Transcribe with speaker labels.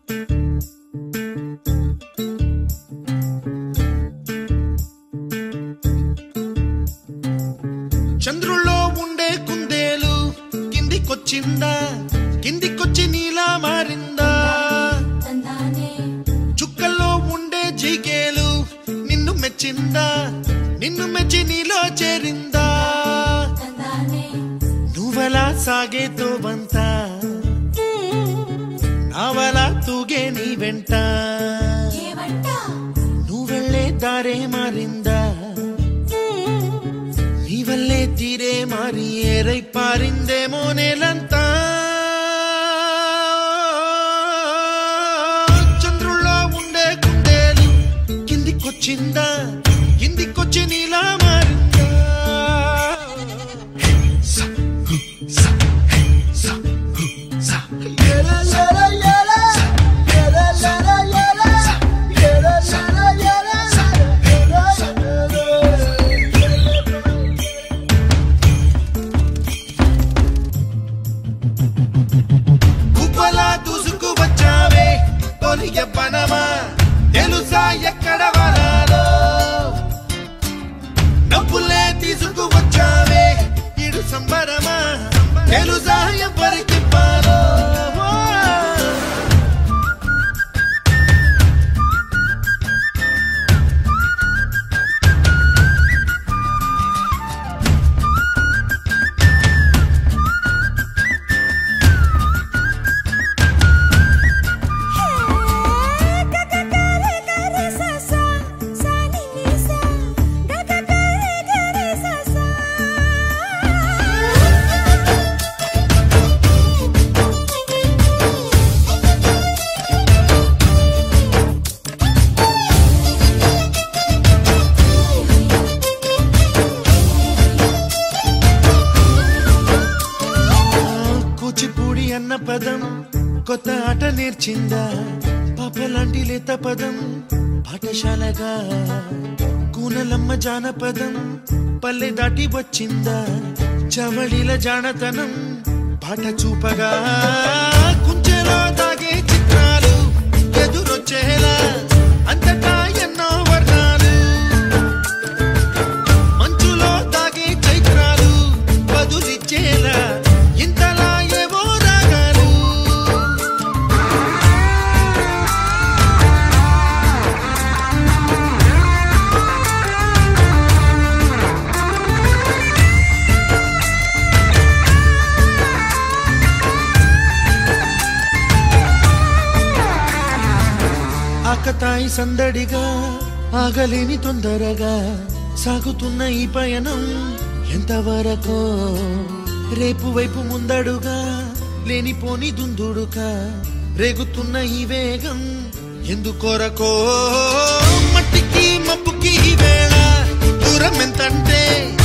Speaker 1: చంద్రుల్లో ఉండే కుందేలు కిందికొచ్చిందా కిందికొచ్చి నీలా మారిందా చుక్కల్లో ఉండే జీకేలు నిన్ను మెచ్చిందా నిన్ను మెచ్చి నీలో చేరిందా నువ్వలా సాగే తోవంత నావలా తూగే నీ వెంట నువ్వెళ్ళే దారే మారిందా నీ వల్లే తీరే మారి ఏరై పారిందేమో నేలంతా చంద్రుల్లో ఉండే కుందేలు కిందికొచ్చిందా కిందికొచ్చి నీలా మారిందా స, హు, స, హే, స, హు, స. గుబ్బలా దూసుకు వచ్చావే తొలి ఎవ్వనమా తెలుసా ఎక్కడ వరాలో డబ్బులే తీసుకు వచ్చావే ఇడు సంబరమా తెలుసా ఎవరికి పాలో కూచిపూడి అన్న పదం కొత్త ఆట నేర్చిందా పాపలాంటి లేత పదం పాఠశాలగా కూనలమ్మ జానపదం పల్లె దాటి వచ్చిందా చవళిల జానతనం పాట చూపగా కుంచెలో దాగే చిత్రాలు ఎదురొచ్చేలా అంతటా ఎన్నో వర్ణాలు మంచులో తాగే చైత్రాలు బదులిచ్చేలా ఇంతలా ఏవో రాగాలు ఆకతాయి సందడిగా ఆగలేని తొందరగా సాగుతున్న ఈ పయనం ఎంతవరకో రేపు వైపు ముందడుగా లేనిపోని దుందుడుగా రేగుతున్న ఈ వేగం ఎందుకొరకో మట్టికి మబ్బుకి ఈ వేళ దూరం ఎంతంటే